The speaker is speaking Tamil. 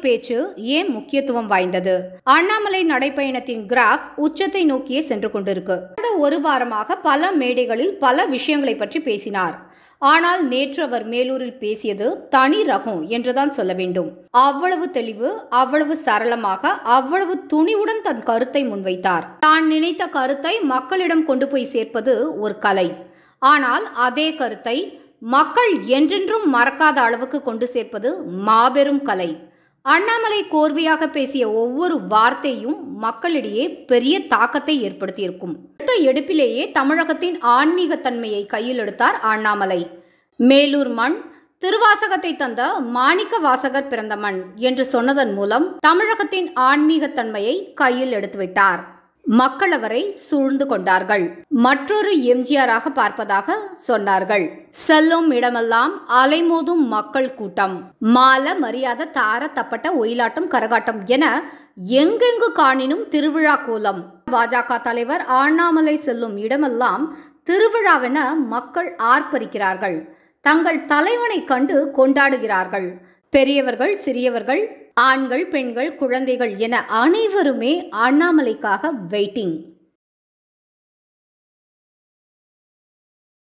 பேச்சு ஏன் முக்கியத்துவம் வாய்ந்தது அண்ணாமலை நடைப்பயணத்தின் கிராஃப் உச்சத்தை நோக்கியே சென்று கொண்டிருக்கு கடந்த ஒரு வாரமாக பல மேடைகளில் பல விஷயங்களை பற்றி பேசினார் ஆனால் நேற்று அவர் மேலூரில் பேசியது தனி ரகம் என்றுதான் சொல்ல வேண்டும் அவ்வளவு தெளிவு அவ்வளவு சரளமாக அவ்வளவு துணிவுடன் தன் கருத்தை முன்வைத்தார் தான் நினைத்த கருத்தை மக்களிடம் கொண்டு போய் சேர்ப்பது ஒரு கலை ஆனால் அதே கருத்தை மக்கள் என்றென்றும் மறக்காத அளவுக்கு கொண்டு சேர்ப்பது மாபெரும் கலை அண்ணாமலை கோர்வையாக பேசிய ஒவ்வொரு வார்த்தையும் மக்களிடையே பெரிய தாக்கத்தை ஏற்படுத்தியிருக்கும் அடுத்த எடுப்பிலேயே தமிழகத்தின் ஆன்மீக தன்மையை கையில் எடுத்தார் அண்ணாமலை மேலூர் மண் திருவாசகத்தை தந்த மாணிக்க வாசகர் பிறந்த மண் என்று சொன்னதன் மூலம் தமிழகத்தின் ஆன்மீக தன்மையை கையில் எடுத்துவிட்டார் மக்கள் அவரை சூழ்ந்து கொண்டார்கள் மற்றொரு எம்ஜிஆராக பார்ப்பதாக சொன்னார்கள் செல்லும் இடமெல்லாம் அலைமோதும் மக்கள் கூட்டம் மால மரியாதை தார தப்பட்ட ஒயிலாட்டம் கரகாட்டம் என எங்கெங்கு காணினும் திருவிழா கோலம் பாஜக தலைவர் அண்ணாமலை செல்லும் இடமெல்லாம் திருவிழாவென மக்கள் ஆர்ப்பரிக்கிறார்கள் தங்கள் தலைவனை கண்டு கொண்டாடுகிறார்கள் பெரியவர்கள் சிறியவர்கள் ஆண்கள் பெண்கள் குழந்தைகள் என அனைவருமே அண்ணாமலைக்காக வெயிட்டிங்